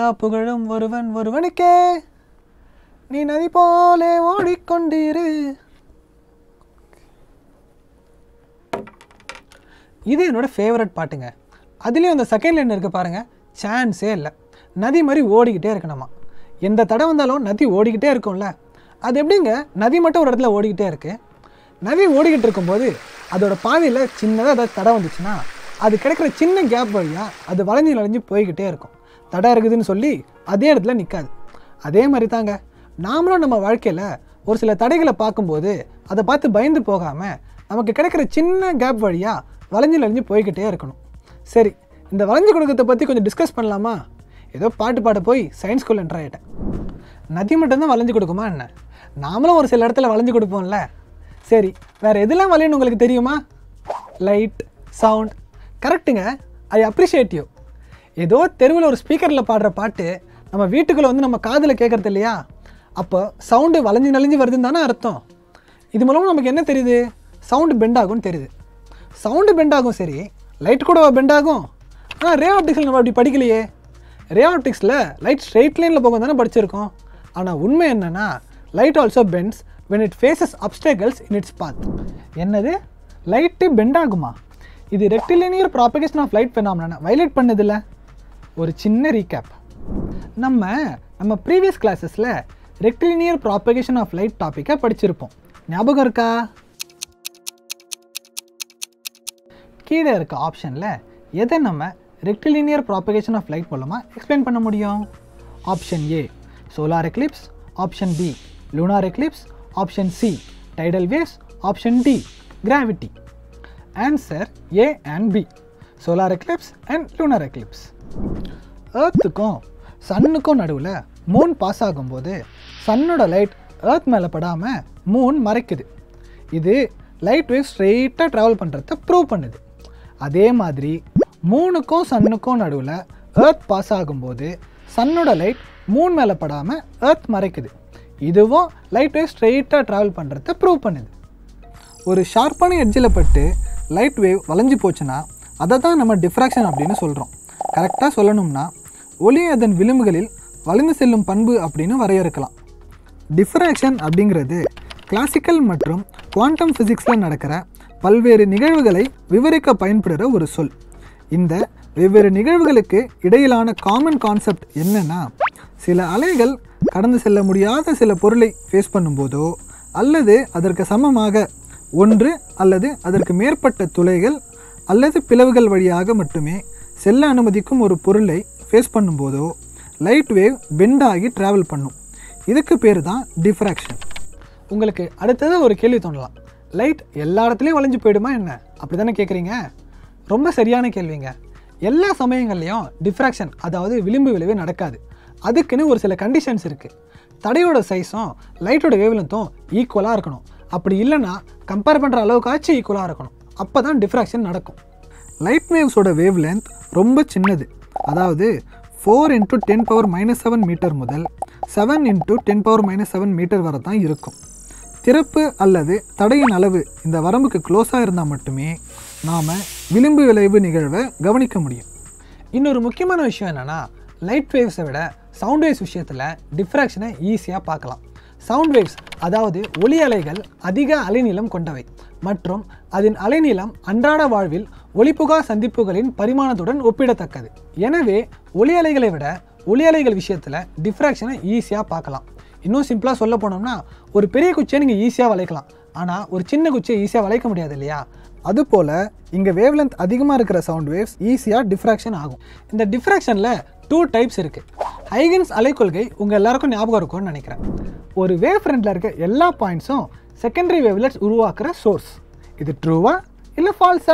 புகழும் ஒருவன் ஒருவனுக்கே நீ நதி போலே ஓடிக்கொண்டிரு இது என்னோட ஃபேவரட் பாட்டுங்க அதுலேயும் அந்த செகண்ட் லைன் இருக்கு பாருங்க சான்ஸே இல்லை நதி மாதிரி ஓடிக்கிட்டே இருக்கணுமா எந்த தடை வந்தாலும் நதி ஓடிக்கிட்டே இருக்கும்ல அது எப்படிங்க நதி மட்டும் ஒரு இடத்துல ஓடிக்கிட்டே இருக்கு நதி ஓடிக்கிட்டு இருக்கும்போது அதோட பாதையில் சின்னதாக ஏதாவது தடை வந்துச்சுன்னா அது கிடைக்கிற சின்ன கேப் வழியாக அது வளைஞ்சு வளைஞ்சு போய்கிட்டே இருக்கும் தடை இருக்குதுன்னு சொல்லி அதே இடத்துல நிற்காது அதே மாதிரி தாங்க நாமளும் நம்ம வாழ்க்கையில் ஒரு சில தடைகளை பார்க்கும்போது அதை பார்த்து பயந்து போகாமல் நமக்கு கிடைக்கிற சின்ன கேப் வழியாக வளைஞ்சு வளைஞ்சு போய்கிட்டே இருக்கணும் சரி இந்த வளைஞ்சு கொடுக்கறத பற்றி கொஞ்சம் டிஸ்கஸ் பண்ணலாமா ஏதோ பாட்டு பாட போய் சயின்ஸ் ஸ்கூல் என்டர் ஆகிட்டேன் நதி மட்டும்தான் வளைஞ்சு கொடுக்குமா என்ன நாமளும் ஒரு சில இடத்துல வளைஞ்சு கொடுப்போம்ல சரி வேறு எதெல்லாம் வளையன்னு உங்களுக்கு தெரியுமா லைட் சவுண்ட் கரெக்டுங்க ஐ அப்ரிஷியேட் யூ ஏதோ தெருவில் ஒரு ஸ்பீக்கரில் பாடுற பாட்டு நம்ம வீட்டுக்குள்ளே வந்து நம்ம காதில் கேட்குறது இல்லையா அப்போ சவுண்டு வளைஞ்சு நலிஞ்சு வருதுன்னு தானே அர்த்தம் இது மூலமாக நமக்கு என்ன தெரியுது சவுண்டு பெண்ட் ஆகும்னு தெரியுது சவுண்டு பெண்ட் ஆகும் சரி லைட் கூட பெண்ட் ஆகும் ஆனால் ரே ஆப்டிக்ஸில் நம்ம அப்படி படிக்கலையே ரே ஆப்டிக்ஸில் லைட் ஸ்ட்ரெயிட் லைனில் போகும் தானே படிச்சிருக்கோம் ஆனால் உண்மை என்னென்னா light also bends when it faces obstacles in its path என்னது லைட்டு பெண்ட் ஆகுமா இது rectilinear propagation of light phenomena violate பண்ணதில்ல ஒரு சின்ன ரீகேப் நம்ம நம்ம ப்ரீவியஸ் கிளாஸஸில் ரெக்டிலினியர் ப்ராபகேஷன் ஆஃப் லைட் டாப்பிக்கை படிச்சிருப்போம் ஞாபகம் இருக்கா கீழே இருக்க ஆப்ஷனில் எதை நம்ம ரெக்டிலினியர் ப்ராபகேஷன் ஆஃப் லைட் மூலமாக எக்ஸ்பிளைன் பண்ண முடியும் option A solar eclipse option B lunar eclipse option C tidal waves option D gravity answer A and B solar eclipse and lunar eclipse ஏர்த்துக்கும் சன்னுக்கும் நடுவில் மூன் பாஸ் ஆகும்போது சன்னோட light earth மேலே படாமல் moon மறைக்குது இது லைட் வேவ் ஸ்ட்ரெயிட்டாக travel பண்ணுறத ப்ரூவ் பண்ணுது அதே மாதிரி மூணுக்கும் சன்னுக்கும் நடுவில் ஏர்த் பாஸ் ஆகும்போது சன்னோட லைட் மூன் மேலே படாமல் ஏர்த் மறைக்குது இதுவும் லைட் வேவ் ஸ்ட்ரெயிட்டாக ட்ராவல் பண்ணுறத ப்ரூவ் பண்ணுது ஒரு ஷார்ப்பான எட்ஜில் பட்டு லைட் வேவ் வளைஞ்சு போச்சுன்னா அதை தான் நம்ம டிஃப்ராக்ஷன் அப்படின்னு சொல்கிறோம் கரெக்டாக சொல்லணும்னா ஒளி அதன் விளிம்புகளில் வளைந்து செல்லும் பண்பு அப்படின்னு வரையறுக்கலாம் டிஃப்ராக்ஷன் அப்படிங்கிறது கிளாசிக்கல் மற்றும் குவாண்டம் ஃபிசிக்ஸில் நடக்கிற பல்வேறு நிகழ்வுகளை விவரிக்க பயன்படுற ஒரு சொல் இந்த வெவ்வேறு நிகழ்வுகளுக்கு இடையிலான காமன் கான்செப்ட் என்னன்னா சில அலைகள் கடந்து செல்ல முடியாத சில பொருளை ஃபேஸ் பண்ணும்போதோ அல்லது அதற்கு சமமாக ஒன்று அல்லது அதற்கு மேற்பட்ட துளைகள் அல்லது பிளவுகள் வழியாக மட்டுமே செல்ல அனுமதிக்கும் ஒரு பொருளை ஃபேஸ் பண்ணும்போதோ லைட் வேவ் பெண்ட் ஆகி ட்ராவல் பண்ணும் இதுக்கு பேர் தான் டிஃப்ராக்ஷன் உங்களுக்கு அடுத்தது ஒரு கேள்வி தோணலாம் லைட் எல்லா இடத்துலையும் வளைஞ்சு போயிடுமா என்ன அப்படி தானே கேட்குறீங்க ரொம்ப சரியான கேள்விங்க எல்லா சமயங்கள்லையும் டிஃப்ராக்ஷன் அதாவது விளிம்பு விளைவு நடக்காது அதுக்குன்னு ஒரு சில கண்டிஷன்ஸ் இருக்குது தடையோட சைஸும் லைட்டோட வேவ்லென்த்தும் ஈக்குவலாக இருக்கணும் அப்படி இல்லைன்னா கம்பேர் பண்ணுற அளவுக்காச்சும் ஈக்குவலாக இருக்கணும் அப்போ தான் டிஃப்ராக்ஷன் நடக்கும் லைட் வேவ்ஸோட வேவ் லென்த் ரொம்ப சின்னது அதாவது four into ten power minus seven metre முதல் seven into ten power minus seven metre வரை தான் இருக்கும் திறப்பு அல்லது தடையின் அளவு இந்த வரம்புக்கு க்ளோஸாக இருந்தால் மட்டுமே நாம் விளிம்பு விளைவு நிகழ்வை கவனிக்க முடியும் இன்னொரு முக்கியமான விஷயம் என்னென்னா லைட் வேவ்ஸை விட சவுண்ட் வேவ்ஸ் விஷயத்தில் டிஃப்ராக்ஷனை ஈஸியாக பார்க்கலாம் சவுண்ட் வேவ்ஸ் அதாவது ஒலி அலைகள் அதிக அலைநீளம் கொண்டவை மற்றும் அதன் அலைநீளம் அன்றாட வாழ்வில் ஒளிப்புகா சந்திப்புகளின் பரிமாணத்துடன் ஒப்பிடத்தக்கது எனவே ஒலி அலைகளை விட ஒலி அலைகள் விஷயத்தில் டிஃப்ராக்ஷனை ஈஸியாக பார்க்கலாம் இன்னும் சிம்பிளாக சொல்ல போனோம்னா ஒரு பெரிய குச்சியை நீங்கள் ஈஸியாக வளைக்கலாம் ஆனால் ஒரு சின்ன குச்சியை ஈஸியாக வளைக்க முடியாது இல்லையா அதுபோல் இங்கே வேவ்லென்த் அதிகமாக இருக்கிற சவுண்ட் வேவ்ஸ் ஈஸியாக டிஃப்ராக்ஷன் ஆகும் இந்த டிஃப்ராக்ஷனில் டூ டைப்ஸ் இருக்குது ஹைகன்ஸ் அலைக்கொள்கை உங்கள் எல்லாருக்கும் ஞாபகம் இருக்கும்னு நினைக்கிறேன் ஒரு வேவ் ஃப்ரண்ட்டில் இருக்க எல்லா பாயிண்ட்ஸும் செகண்டரி வேவ்லெட்ஸ் உருவாக்குற சோர்ஸ் இது ட்ரூவா இல்லை ஃபால்ஸா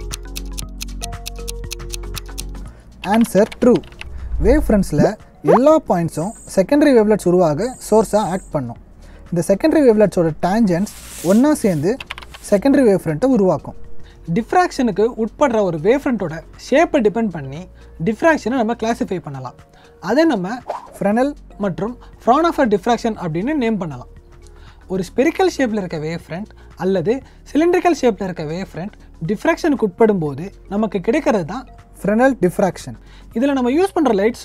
ஆன்சர் ட்ரூ வேவ் ஃப்ரண்ட்ஸில் எல்லா பாயிண்ட்ஸும் செகண்டரி வேவ்லெட்ஸ் உருவாக சோர்ஸாக ஆக்ட் பண்ணும் இந்த செகண்டரி வேவ்லெட்ஸோட டேஞ்சன்ஸ் ஒன்றா சேர்ந்து செகண்டரி வேவ் ஃப்ரண்ட்டை உருவாக்கும் டிஃப்ராக்ஷனுக்கு உட்படுற ஒரு வேவ் ஃப்ரண்ட்டோட ஷேப்பை டிபெண்ட் பண்ணி டிஃப்ராக்ஷனை நம்ம கிளாஸிஃபை பண்ணலாம் அதை நம்ம ஃப்ரெனல் மற்றும் ஃப்ரானோஃபர் டிஃப்ராக்ஷன் அப்படின்னு நேம் பண்ணலாம் ஒரு ஸ்பெரிக்கல் ஷேப்பில் இருக்க வேவ் ஃப்ரண்ட் அல்லது சிலிண்ட்ரிக்கல் ஷேப்பில் இருக்க வேவ் ஃப்ரண்ட் டிஃப்ராக்ஷனுக்கு உட்படும் போது நமக்கு கிடைக்கிறது தான் ஃப்ரெனல் டிஃப்ராக்ஷன் இதில் நம்ம யூஸ் பண்ணுற லைட் சோர்ஸ்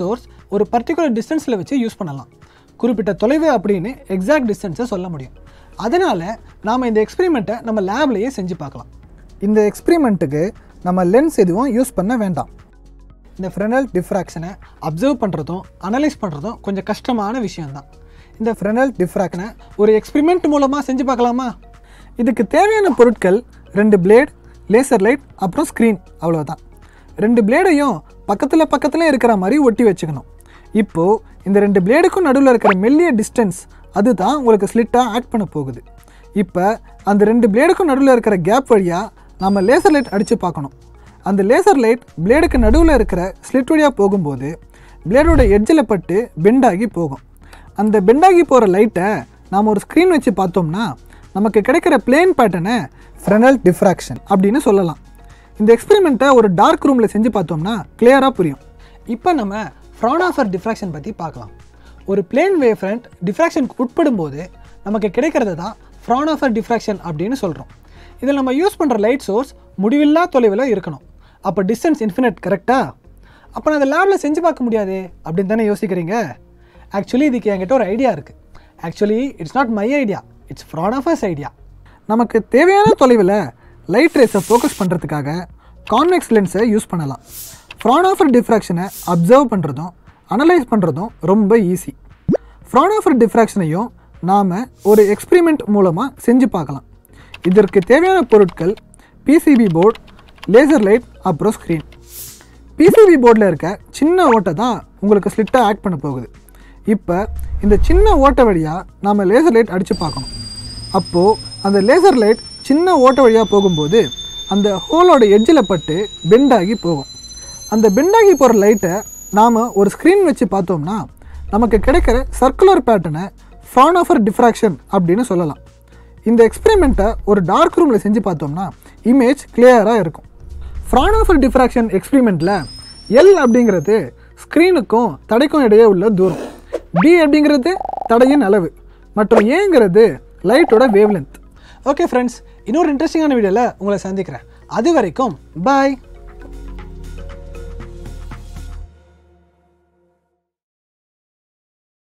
ஒரு பர்டிகுலர் டிஸ்டன்ஸில் வச்சு யூஸ் பண்ணலாம் குறிப்பிட்ட தொலைவு அப்படின்னு எக்ஸாக்ட் டிஸ்டன்ஸை சொல்ல முடியும் அதனால் நாம் இந்த எக்ஸ்பெரிமெண்ட்டை நம்ம லேப்லேயே செஞ்சு பார்க்கலாம் இந்த எக்ஸ்பெரிமெண்ட்டுக்கு நம்ம லென்ஸ் எதுவும் யூஸ் பண்ண வேண்டாம் இந்த ஃப்ரெனல் டிஃப்ராக்ஷனை அப்சர்வ் பண்ணுறதும் அனலைஸ் பண்ணுறதும் கொஞ்சம் கஷ்டமான விஷயம்தான் இந்த ஃப்ரெனல் டிஃப்ராக்ஷனை ஒரு எக்ஸ்பெரிமெண்ட் மூலமாக செஞ்சு பார்க்கலாமா இதுக்கு தேவையான பொருட்கள் ரெண்டு பிளேட் லேசர் லைட் அப்புறம் ஸ்க்ரீன் அவ்வளோதான் ரெண்டு பிளேடையும் பக்கத்தில் பக்கத்தில் இருக்கிற மாதிரி ஒட்டி வச்சுக்கணும் இப்போது இந்த ரெண்டு பிளேடுக்கும் நடுவில் இருக்கிற மெல்லிய டிஸ்டன்ஸ் அதுதான் உங்களுக்கு ஸ்லிட்டாக ஆக்ட் பண்ண போகுது இப்போ அந்த ரெண்டு பிளேடுக்கும் நடுவில் இருக்கிற கேப் வழியாக நம்ம லேசர் லைட் அடித்து பார்க்கணும் அந்த லேசர் லைட் பிளேடுக்கு நடுவில் இருக்கிற ஸ்லிட் வழியாக போகும்போது பிளேடோட எட்ஜில் பட்டு பெண்டாகி போகும் அந்த பெண்டாகி போகிற லைட்டை நாம் ஒரு ஸ்க்ரீன் வச்சு பார்த்தோம்னா நமக்கு கிடைக்கிற பிளேன் பேட்டர்னை ஃப்ரெனல் டிஃப்ராக்ஷன் அப்படின்னு சொல்லலாம் இந்த எக்ஸ்பெரிமெண்ட்டை ஒரு டார்க் ரூமில் செஞ்சு பார்த்தோம்னா கிளியராக புரியும் இப்போ நம்ம ஃப்ரானாஃபர் டிஃப்ராக்ஷன் பற்றி பார்க்கலாம் ஒரு பிளேன் வேவ் ஃப்ரண்ட் டிஃப்ராக்ஷனுக்கு உட்படும் போது நமக்கு கிடைக்கிறது தான் ஃப்ரானாஃபர் டிஃப்ராக்ஷன் அப்படின்னு சொல்கிறோம் இதில் நம்ம யூஸ் பண்ணுற லைட் சோர்ஸ் முடிவில்லா தொலைவில் இருக்கணும் அப்போ டிஸ்டன்ஸ் இன்ஃபினிட் கரெக்டாக அப்போ நான் அதை லேபில் செஞ்சு பார்க்க முடியாது அப்படின்னு தானே யோசிக்கிறீங்க ஆக்சுவலி இதுக்கு என்கிட்ட ஒரு ஐடியா இருக்குது actually it's not my idea it's Fraunhofer's idea நமக்கு தேவையான தொலைவில் லைட் ரேஸை ஃபோக்கஸ் பண்ணுறதுக்காக கான்வெக்ஸ் லென்ஸை யூஸ் பண்ணலாம் ஃப்ரானாஃபர் டிஃப்ராக்ஷனை அப்சர்வ் பண்ணுறதும் அனலைஸ் பண்ணுறதும் ரொம்ப ஈஸி ஃப்ரானாஃபர் டிஃப்ராக்ஷனையும் நாம் ஒரு எக்ஸ்பெரிமெண்ட் மூலமாக செஞ்சு பார்க்கலாம் இதற்கு தேவையான பொருட்கள் பிசிபி போர்டு லேசர் லைட் அப்புறம் ஸ்க்ரீன் பிசிபி போர்டில் இருக்க சின்ன ஓட்டை தான் உங்களுக்கு ஸ்லிட்டாக ஆக்ட் பண்ண போகுது இப்போ இந்த சின்ன ஓட்டை வழியாக நாம் லேசர் லைட் அடித்து பார்க்கணும் அப்போது அந்த லேசர் லைட் சின்ன ஓட்டை வழியாக போகும்போது அந்த ஹோலோட எட்ஜில் பட்டு பெண்டாகி போகும் அந்த பெண்டாகி போகிற லைட்டை நாம் ஒரு ஸ்க்ரீன் வச்சு பார்த்தோம்னா நமக்கு கிடைக்கிற சர்க்குலர் பேட்டர்னை ஃப்ரானாஃபர் டிஃப்ராக்ஷன் அப்படின்னு சொல்லலாம் இந்த எக்ஸ்பெரிமெண்ட்டை ஒரு டார்க் ரூமில் செஞ்சு பார்த்தோம்னா இமேஜ் கிளியராக இருக்கும் ஃப்ரானாஃபர் டிஃப்ராக்ஷன் எக்ஸ்பெரிமெண்ட்டில் எல் அப்படிங்கிறது ஸ்க்ரீனுக்கும் தடைக்கும் இடையே உள்ள தூரம் டி அப்படிங்கிறது தடையின் அளவு மற்றும் ஏங்கிறது லைட்டோட வேவ் லென்த் ஓகே ஃப்ரெண்ட்ஸ் இன்னொரு இன்ட்ரெஸ்டிங்கான வீடியோவில் உங்களை சந்திக்கிறேன் அது வரைக்கும் பாய்